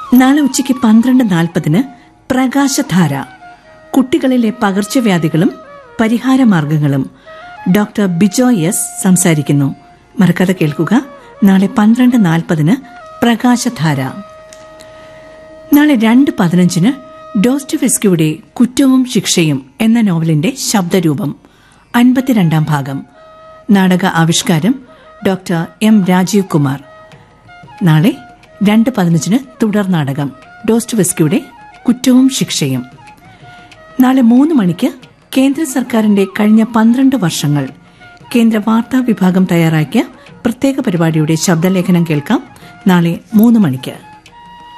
നാളെ ഉച്ചയ്ക്ക് പന്ത്രണ്ട് നാൽപ്പതിന് പ്രകാശധാര കുട്ടികളിലെ പകർച്ചവ്യാധികളും പരിഹാരമാർഗങ്ങളും ഡോക്ടർ ബിജോയ് എസ് സംസാരിക്കുന്നു മറക്കാതെ കേൾക്കുക നാളെ പന്ത്രണ്ട് നാൽപ്പതിന് പ്രകാശധാര നാളെ രണ്ട് പതിനഞ്ചിന് ഡോസ്റ്റോവെസ്കിയുടെ കുറ്റവും ശിക്ഷയും എന്ന നോവലിന്റെ ശബ്ദരൂപം അൻപത്തിരണ്ടാം ഭാഗം നാടക ആവിഷ്കാരം ഡോക്ടർ എം രാജീവ് കുമാർ നാളെ രണ്ട് പതിനഞ്ചിന് തുടർ നാടകം ഡോസ്റ്റോവെസ്കിയുടെ കുറ്റവും ശിക്ഷയും നാളെ മൂന്ന് മണിക്ക് കേന്ദ്ര സർക്കാരിന്റെ കഴിഞ്ഞ പന്ത്രണ്ട് വർഷങ്ങൾ കേന്ദ്ര വാർത്താ വിഭാഗം തയ്യാറാക്കിയ പ്രത്യേക പരിപാടിയുടെ ശബ്ദലേഖനം കേൾക്കാം നാളെ മൂന്ന് മണിക്ക്